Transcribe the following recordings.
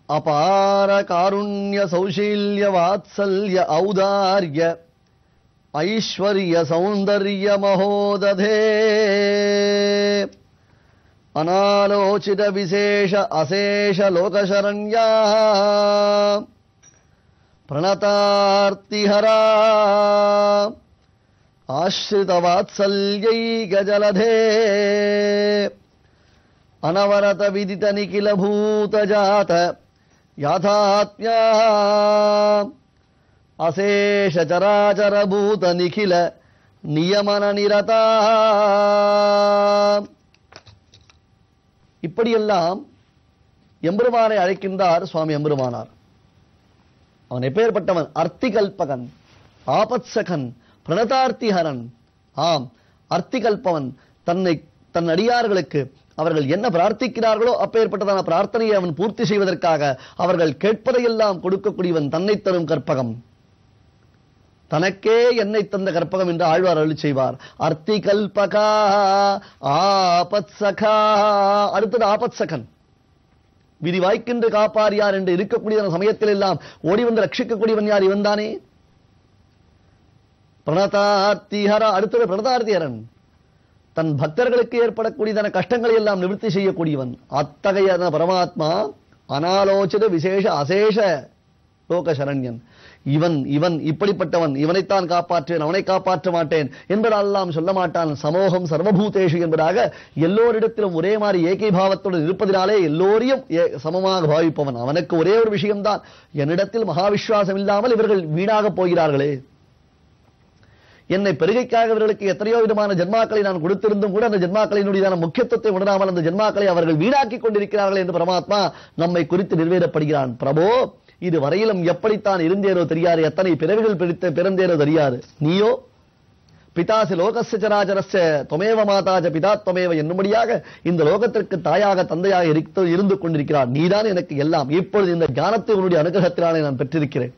அபார காருண்ய சௌஷீல்ய வாத்சல்ய ஔதார்ய ஐஸ்வர்ய சௌந்தர்ய மகோததே அநாலோசித விசேஷ அசேஷ லோகசரண்யா பிரணதார்த்திஹரா ஆஸ்ரிதவாத்சல்யை கஜலதே அனவரத விதித நிகில பூதஜாத யாதாத்மியா அசேஷ சராச்சர பூத நிகில நியமன நிரதா இப்படியெல்லாம் எம்பெருமானை அழைக்கின்றார் சுவாமி எம்பெருமானார் அவன் எப்பேற்பட்டவன் அர்த்திகல்பகன் ஆபத்சகன் பிரணதார்த்திஹரன் ஆம் அர்த்திகல்பவன் தன்னை தன் அடியார்களுக்கு அவர்கள் என்ன பிரார்த்திக்கிறார்களோ அப்பேற்பட்டதான பிரார்த்தனையை அவன் பூர்த்தி செய்வதற்காக அவர்கள் கேட்பதையெல்லாம் கொடுக்கக்கூடியவன் தன்னை தரும் கற்பகம் தனக்கே என்னை தந்த கற்பகம் என்று ஆழ்வார் அருளி செய்வார் அர்த்தி கல்பகா ஆபத்சகா அடுத்தது ஆபத்சகன் விதி வாய்க்கின்று காப்பார் யார் என்று இருக்கக்கூடிய சமயத்தில் எல்லாம் ஓடி வந்து ரட்சிக்கக்கூடியவன் யார் இவன் தானே பிரணதார்த்திஹரா அடுத்தது பிரணதார்த்திஹரன் தன் பக்தர்களுக்கு ஏற்படக்கூடியதான கஷ்டங்களை எல்லாம் நிவர்த்தி செய்யக்கூடியவன் அத்தகைய பரமாத்மா அனாலோசித விசேஷ அசேஷ லோக சரண்யன் இவன் இவன் இப்படிப்பட்டவன் இவனைத்தான் காப்பாற்றேன் அவனை காப்பாற்ற மாட்டேன் என்பதெல்லாம் சொல்ல மாட்டான் சமூகம் சர்வபூதேஷு என்பதாக எல்லோரிடத்திலும் ஒரே மாதிரி ஏகை பாவத்துடன் இருப்பதினாலே எல்லோரையும் ஏ- சமமாக பாவிப்பவன் அவனுக்கு ஒரே ஒரு விஷயம்தான் என்னிடத்தில் மகாவிஸ்வாசம் இல்லாமல் இவர்கள் வீணாக போகிறார்களே என்னை பெருகைக்காக இவர்களுக்கு எத்தனையோ விதமான ஜென்மாக்களை நான் கொடுத்திருந்தும் கூட அந்த ஜென்மாக்களினுடையதான முக்கியத்துவத்தை உணராமல் அந்த ஜென்மாக்களை அவர்கள் வீணாக்கி கொண்டிருக்கிறார்கள் என்று பரமாத்மா நம்மை குறித்து நிறைவேறப்படுகிறான் பிரபோ இது வரையிலும் எப்படித்தான் இருந்தேரோ தெரியாது எத்தனை பிறவிகள் பிடித்த பிறந்தேரோ தெரியாது நீயோ பிதாசி லோகஸ்ய சராச்சரஸ்ய தொமேவ மாதாஜ பிதா தொமேவ என்னும்படியாக இந்த லோகத்திற்கு தாயாக தந்தையாக இருக்க- இருந்து கொண்டிருக்கிறார் நீதான் எனக்கு எல்லாம் இப்பொழுது இந்த ஞானத்தை உன்னுடைய அனுகிரகத்தினாலே நான் பெற்றிருக்கிறேன்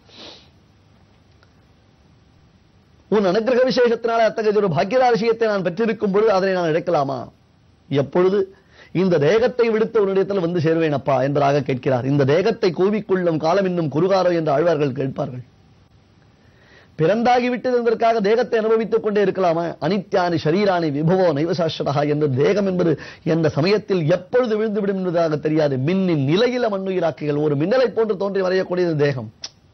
உன் அனுகிரக விசேஷத்தினால அத்தகைய ஒரு பாக்கியராசியத்தை நான் பெற்றிருக்கும் பொழுது அதனை நான் இழக்கலாமா எப்பொழுது இந்த தேகத்தை விடுத்த உன்னிடத்தில் வந்து சேர்வேன் அப்பா என்பதாக கேட்கிறார் இந்த தேகத்தை கூவிக்கொள்ளும் காலம் இன்னும் குறுகாரோ என்று ஆழ்வார்கள் கேட்பார்கள் பிறந்தாகிவிட்டது என்பதற்காக தேகத்தை அனுபவித்துக் கொண்டே இருக்கலாமா அனித்யானி ஷரீராணி விபவோ நைவசாஸ்வதா என்ற தேகம் என்பது எந்த சமயத்தில் எப்பொழுது விழுந்துவிடும் என்பதாக தெரியாது மின்னின் நிலையில மண்ணுயிராக்கிகள் ஒரு மின்னலை போன்று தோன்றி வரையக்கூடியது தேகம்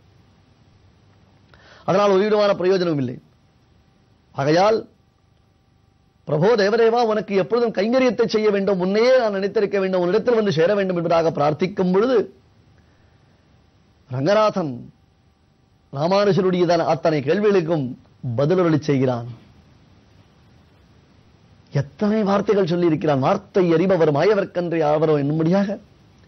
அதனால் ஒரு விதமான பிரயோஜனம் இல்லை ஆகையால் பிரபோ தேவதேவா உனக்கு எப்பொழுதும் கைங்கரியத்தை செய்ய வேண்டும் உன்னையே நான் நினைத்திருக்க வேண்டும் உன்னிடத்தில் வந்து சேர வேண்டும் என்பதாக பிரார்த்திக்கும் பொழுது ரங்கநாதன் ராமானுஜருடையதான அத்தனை கேள்விகளுக்கும் பதிலொலி செய்கிறான் எத்தனை வார்த்தைகள் சொல்லி இருக்கிறான் வார்த்தை அறிபவர் மாயவர்க்கன்றே ஆவரோ என்னும்படியாக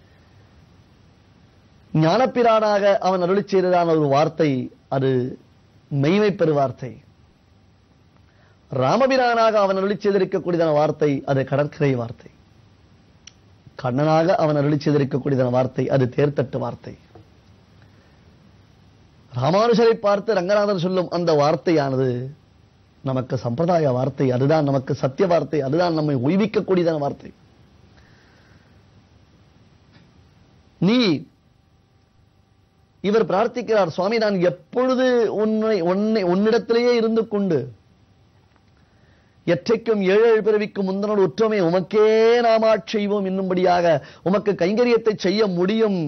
ஞானப்பிரானாக அவன் அருளி செய்ததான ஒரு வார்த்தை அது மெய்மை பெறு வார்த்தை ராமபிரானாக அவன் அருளி செய்திருக்கக்கூடியதான வார்த்தை அது கடற்கரை வார்த்தை கண்ணனாக அவன் அருளி செய்திருக்கக்கூடியதான வார்த்தை அது தேர்தட்டு வார்த்தை ராமானுஜரை பார்த்து ரங்கநாதன் சொல்லும் அந்த வார்த்தையானது நமக்கு சம்பிரதாய வார்த்தை அதுதான் நமக்கு சத்திய வார்த்தை அதுதான் நம்மை உய்விக்கக்கூடியதான வார்த்தை நீ இவர் பிரார்த்திக்கிறார் சுவாமி நான் எப்பொழுது உன்னை உன்னை உன்னிடத்திலேயே இருந்து கொண்டு எற்றைக்கும் ஏழேழு பிறவிக்கும் முந்தனோடு உற்றமே உமக்கே நாமாட் செய்வோம் என்னும்படியாக உமக்கு கைங்கரியத்தை செய்ய முடியும்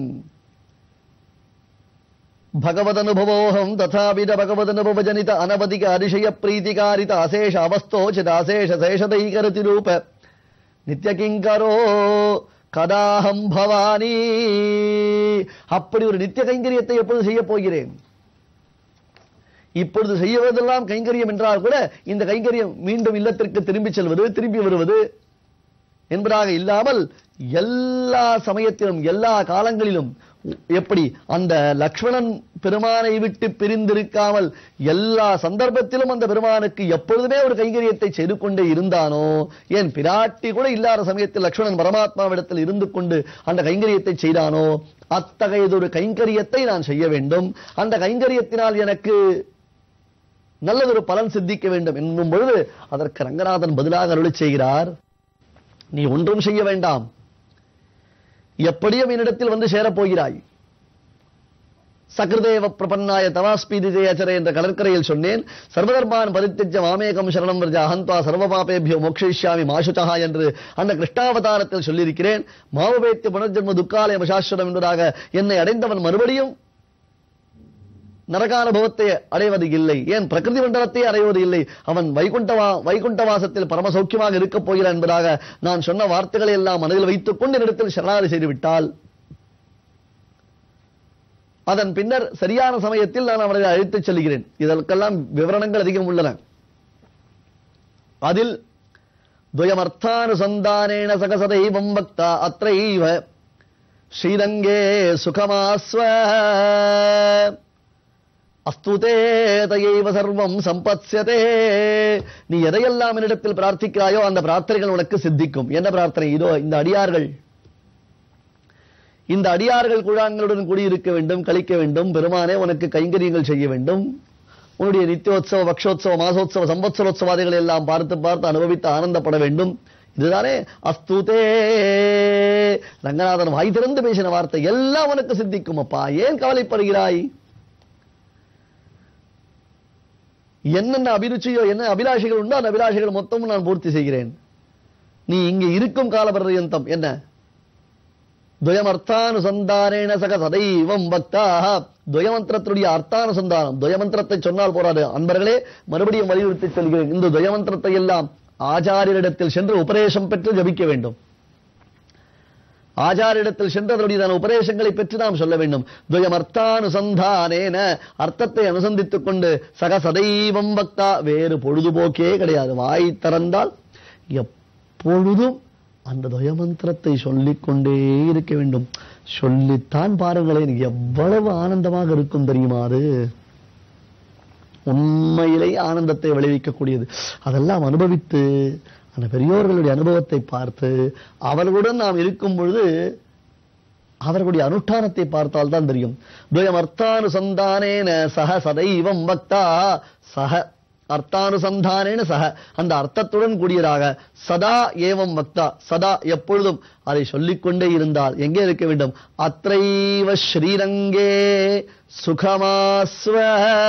భగవదనుభవోహం తథావిద భగవదనుభవజనిత అనవధిక అతిశయ ప్రీతికారిత అశేష అవస్థోచిత అశేష శేషదైకరతి రూప நித்யகிங்கரோ கதாஹம் பவானி அப்படி ஒரு நித்திய கைங்கரியத்தை எப்பொழுது செய்ய போகிறேன் இப்பொழுது செய்வதெல்லாம் கைங்கரியம் என்றால் கூட இந்த கைங்கரியம் மீண்டும் இல்லத்திற்கு திரும்பி செல்வது திரும்பி வருவது என்பதாக இல்லாமல் எல்லா சமயத்திலும் எல்லா காலங்களிலும் எப்படி அந்த லக்ஷ்மணன் பெருமானை விட்டு பிரிந்திருக்காமல் எல்லா சந்தர்ப்பத்திலும் அந்த பெருமானுக்கு எப்பொழுதுமே ஒரு கைங்கரியத்தை செய்து கொண்டே இருந்தானோ ஏன் பிராட்டி கூட இல்லாத சமயத்தில் லக்ஷ்மணன் பரமாத்மாவிடத்தில் இருந்து கொண்டு அந்த கைங்கரியத்தை செய்தானோ அத்தகையதொரு கைங்கரியத்தை நான் செய்ய வேண்டும் அந்த கைங்கரியத்தினால் எனக்கு நல்லதொரு பலன் சித்திக்க வேண்டும் என்னும் பொழுது அதற்கு ரங்கநாதன் பதிலாக அருளி செய்கிறார் நீ ஒன்றும் செய்ய வேண்டாம் எப்படியும் என்னிடத்தில் வந்து சேரப் போகிறாய் சகிருதேவ பிரபன்னாய தவாஸ்பீதி ஜெயச்சரே என்ற கடற்கரையில் சொன்னேன் சர்வதர்மான் பரித்திஜ மாமேகம் சரணம் விரஜ அகந்த்வா சர்வபாபேபியோ மோக்ஷயிஷ்யாமி மாசுச்சகா என்று அந்த கிருஷ்ணாவதாரத்தில் சொல்லியிருக்கிறேன் மாவபேத்திய புனர்ஜன்ம துக்காலய சாஸ்வரம் என்பதாக என்னை அடைந்தவன் மறுபடியும் நரகானுபவத்தை அடைவது இல்லை ஏன் பிரகிருதி மண்டலத்தை அடைவது இல்லை அவன் வைகுண்டவா வைகுண்டவாசத்தில் பரம சௌக்கியமாக இருக்கப் போகிறான் என்பதாக நான் சொன்ன வார்த்தைகளை எல்லாம் மனதில் வைத்துக் கொண்டு என்னிடத்தில் சரணாதி செய்துவிட்டால் அதன் பின்னர் சரியான சமயத்தில் நான் அவரை அழைத்துச் செல்கிறேன் இதற்கெல்லாம் விவரணங்கள் அதிகம் உள்ளன அதில் துயமர்த்தானுசந்தானேன சகசதைவம் பக்தா அத்ரைவ ஸ்ரீரங்கே சுகமாஸ்வ அஸ்துதே தயைவ சர்வம் சம்பத்யதே நீ எதையெல்லாம் என்னிடத்தில் பிரார்த்திக்கிறாயோ அந்த பிரார்த்தனைகள் உனக்கு சித்திக்கும் என்ன பிரார்த்தனை இதோ இந்த அடியார்கள் இந்த அடியார்கள் குழாங்களுடன் கூடியிருக்க வேண்டும் கழிக்க வேண்டும் பெருமானே உனக்கு கைங்கரியங்கள் செய்ய வேண்டும் உன்னுடைய நித்தியோத்சவ பக்ஷோத்சவ மாசோத்சவ சம்பத்சரோத்சவாதிகளை எல்லாம் பார்த்து பார்த்து அனுபவித்து ஆனந்தப்பட வேண்டும் இதுதானே அஸ்துதே ரங்கநாதன் வாய் திறந்து பேசின வார்த்தை எல்லாம் உனக்கு சித்திக்கும் அப்பா ஏன் கவலைப்படுகிறாய் என்னென்ன அபிருச்சியோ என்ன அபிலாஷைகள் உண்டோ அந்த அபிலாஷைகள் மொத்தமும் நான் பூர்த்தி செய்கிறேன் நீ இங்கே இருக்கும் கால பர்யந்தம் என்ன துயமர்த்தானுசந்தானேன சக சதைவம் பக்தாக துயமந்திரத்துடைய அர்த்தானுசந்தானம் துயமந்திரத்தை சொன்னால் போறாது அன்பர்களே மறுபடியும் வலியுறுத்தி சொல்கிறேன் இந்த துயமந்திரத்தை எல்லாம் ஆச்சாரியரிடத்தில் சென்று உபதேசம் பெற்று ஜபிக்க வேண்டும் ஆச்சாரிடத்தில் சென்று அதனுடைய உபதேசங்களை பெற்று நாம் சொல்ல வேண்டும் துயமர்த்தானுசந்தானேன அர்த்தத்தை அனுசந்தித்துக் கொண்டு சக சதைவம் பக்தா வேறு பொழுதுபோக்கே கிடையாது வாய் திறந்தால் எப்பொழுதும் அந்த துயமந்திரத்தை சொல்லிக் கொண்டே இருக்க வேண்டும் சொல்லித்தான் பாருங்களேன் எவ்வளவு ஆனந்தமாக இருக்கும் தெரியுமா அது உண்மையிலே ஆனந்தத்தை விளைவிக்கக்கூடியது அதெல்லாம் அனுபவித்து அந்த பெரியோர்களுடைய அனுபவத்தை பார்த்து அவர்களுடன் நாம் இருக்கும் பொழுது அவர்களுடைய அனுஷ்டானத்தை பார்த்தால் தான் தெரியும் துயம் அர்த்தானுசந்தானேன சக சதைவம் பக்தா சக அர்த்தானுசந்தானேன சக அந்த அர்த்தத்துடன் கூடியதாக சதா ஏவம் பக்தா சதா எப்பொழுதும் அதை சொல்லிக்கொண்டே இருந்தால் எங்கே இருக்க வேண்டும் அத்ரைவ ஸ்ரீரங்கே சுகமாஸ்வ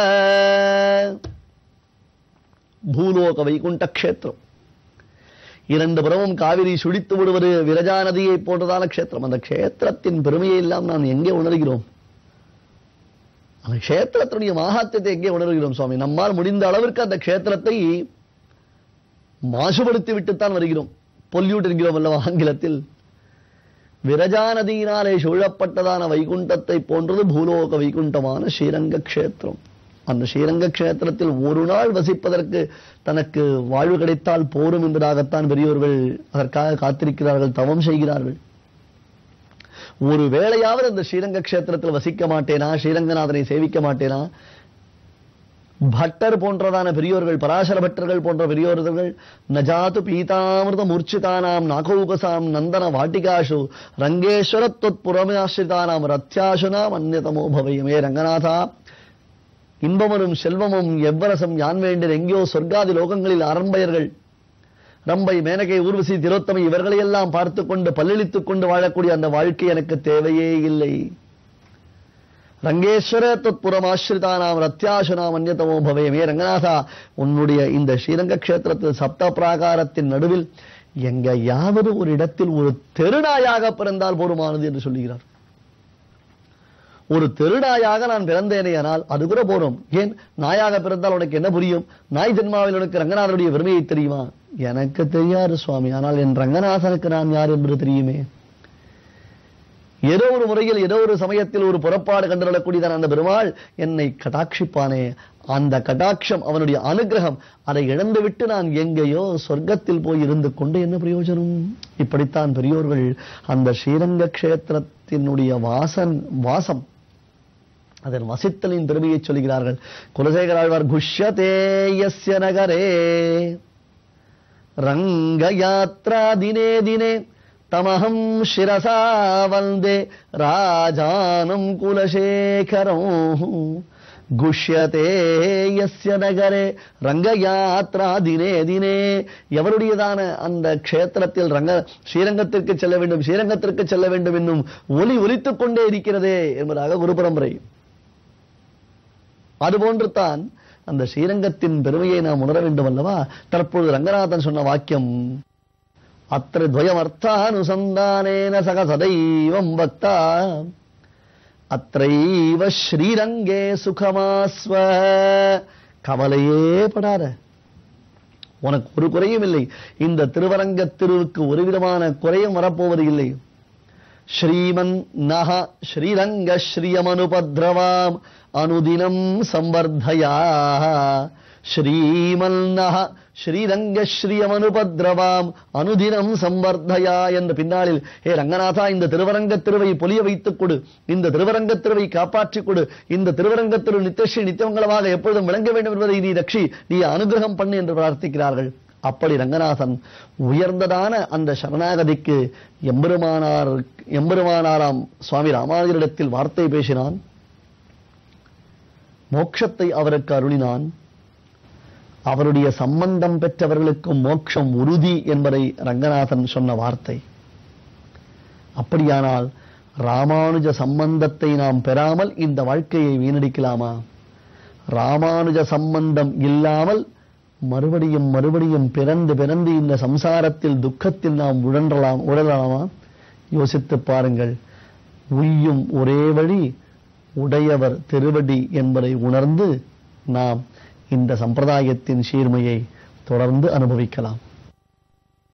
பூலோக வைகுண்ட கஷேத்திரம் இரண்டு புறமும் காவிரி சுழித்து விடுவது விரஜா நதியை போன்றதான க்ஷேத்திரம் அந்த க்ஷேத்திரத்தின் பெருமையை எல்லாம் நாம் எங்கே உணர்கிறோம் அந்த க்ஷேத்திரத்தினுடைய மகாத்தியத்தை எங்கே உணர்கிறோம் சுவாமி நம்மால் முடிந்த அளவிற்கு அந்த க்ஷேத்திரத்தை மாசுபடுத்தி விட்டுத்தான் வருகிறோம் பொல்யூட் என்கிறோம் அல்லவா ஆங்கிலத்தில் விரஜா நதியினாலே சூழப்பட்டதான வைகுண்டத்தை போன்றது பூலோக வைகுண்டமான ஸ்ரீரங்க க்ஷேத்திரம் அந்த ஸ்ரீரங்க க்ஷேத்திரத்தில் ஒரு நாள் வசிப்பதற்கு தனக்கு வாழ்வு கிடைத்தால் போரும் என்பதாகத்தான் பெரியோர்கள் அதற்காக காத்திருக்கிறார்கள் தவம் செய்கிறார்கள் ஒரு வேளையாவது அந்த ஸ்ரீரங்க க்ஷேத்திரத்தில் வசிக்க மாட்டேனா ஸ்ரீரங்கநாதனை சேவிக்க மாட்டேனா பட்டர் போன்றதான பெரியோர்கள் பராசர பட்டர்கள் போன்ற பெரியோர்கள் நஜாத்து பீதாமிருத மூர்ச்சிதானாம் நாகௌகசாம் நந்தன வாட்டிகாஷு ரங்கேஸ்வர தொத்புரமாசிரிதானாம் ரத்யாசுனாம் அந்நியதமோ பவயமே ரங்கநாதா இன்பமரும் செல்வமும் எவ்வரசம் யான் வேண்டர் எங்கேயோ சொர்க்காதி லோகங்களில் அரம்பயர்கள் ரம்பை மேனகை ஊர்வசி திரோத்தமை இவர்களையெல்லாம் பார்த்து கொண்டு பல்லளித்துக் கொண்டு வாழக்கூடிய அந்த வாழ்க்கை எனக்கு தேவையே இல்லை ரங்கேஸ்வர தொத்புரம் ஆசிரிதானாம் ரத்யாசுனாம் அந்நியதமோ பவேமே ரங்கநாதா உன்னுடைய இந்த ஸ்ரீரங்க கஷேத்திரத்தில் சப்த பிராகாரத்தின் நடுவில் எங்கேயாவது ஒரு இடத்தில் ஒரு தெருநாயாக பிறந்தால் போருமானது என்று சொல்லுகிறார் ஒரு தெருநாயாக நான் பிறந்தேனேயானால் அது கூட போறோம் ஏன் நாயாக பிறந்தால் உனக்கு என்ன புரியும் நாய் ஜென்மாவில் உனக்கு ரங்கநாதனுடைய பெருமையை தெரியுமா எனக்கு தெரியாது சுவாமி ஆனால் என் ரங்கநாதனுக்கு நான் யார் என்று தெரியுமே ஏதோ ஒரு முறையில் ஏதோ ஒரு சமயத்தில் ஒரு புறப்பாடு கண்டுள்ளக்கூடியதான அந்த பெருமாள் என்னை கடாட்சிப்பானே அந்த கடாட்சம் அவனுடைய அனுகிரகம் அதை இழந்துவிட்டு நான் எங்கேயோ சொர்க்கத்தில் போய் இருந்து கொண்டு என்ன பிரயோஜனம் இப்படித்தான் பெரியோர்கள் அந்த ஸ்ரீரங்க கஷேத்திரத்தினுடைய வாசன் வாசம் அதன் வசித்தலின் பெருமையை சொல்கிறார்கள் குலசேகராழ்வார் குஷ்யதேயஸ்ய நகரே ரங்கயாத்ரா தினே தினே தமஹம் சிரசா வந்தே ராஜானம் குலசேகரம் குஷ்யதே யஸ்ய நகரே ரங்கயாத்ரா தினே தினே எவருடையதான அந்த க்ஷேத்திரத்தில் ரங்க ஸ்ரீரங்கத்திற்கு செல்ல வேண்டும் ஸ்ரீரங்கத்திற்கு செல்ல வேண்டும் என்னும் ஒலி ஒலித்துக் கொண்டே இருக்கிறதே என்பதாக குரு பரம்பரை அதுபோன்று தான் அந்த ஸ்ரீரங்கத்தின் பெருமையை நாம் உணர வேண்டும் அல்லவா தற்பொழுது ரங்கநாதன் சொன்ன வாக்கியம் அத்திர துவயமர்த்தானுசந்தானேன சக சதைவம் பக்தா அத்தைவ ஸ்ரீரங்கே சுகமாஸ்வ கவலையே படாத உனக்கு ஒரு குறையும் இல்லை இந்த திருவரங்க திருவுக்கு ஒரு விதமான குறையும் வரப்போவது இல்லை ஸ்ரீமன் நக ஸ்ரீரங்க ஸ்ரீயமனுபத்ரவாம் அனுதினம் சம்பர்தயா ஸ்ரீமன் நக ஸ்ரீரங்க ஸ்ரீயமனுபத்ரவாம் அனுதினம் சம்பர்தயா என்ற பின்னாளில் ஏ ரங்கநாதா இந்த திருவரங்க திருவை பொலிய வைத்துக் கொடு இந்த திருவரங்க திருவை காப்பாற்றிக் கொடு இந்த திருவரங்க திரு நித்தியஸ்ரீ நித்தியமங்கலமாக எப்பொழுதும் விளங்க வேண்டும் என்பதை நீ ரட்சி நீ அனுகிரகம் பண்ணு என்று பிரார்த்திக்கிறார்கள் அப்படி ரங்கநாதன் உயர்ந்ததான அந்த சரணாகதிக்கு எம்பெருமானார் எம்பெருமானாராம் சுவாமி ராமானுஜரிடத்தில் வார்த்தை பேசினான் மோட்சத்தை அவருக்கு அருளினான் அவருடைய சம்பந்தம் பெற்றவர்களுக்கு மோட்சம் உறுதி என்பதை ரங்கநாதன் சொன்ன வார்த்தை அப்படியானால் ராமானுஜ சம்பந்தத்தை நாம் பெறாமல் இந்த வாழ்க்கையை வீணடிக்கலாமா ராமானுஜ சம்பந்தம் இல்லாமல் மறுபடியும் மறுபடியும் பிறந்து பிறந்து இந்த சம்சாரத்தில் துக்கத்தில் நாம் உழன்றலாம் உழலாமா யோசித்து பாருங்கள் உய்யும் ஒரே வழி உடையவர் திருவடி என்பதை உணர்ந்து நாம் இந்த சம்பிரதாயத்தின் சீர்மையை தொடர்ந்து அனுபவிக்கலாம்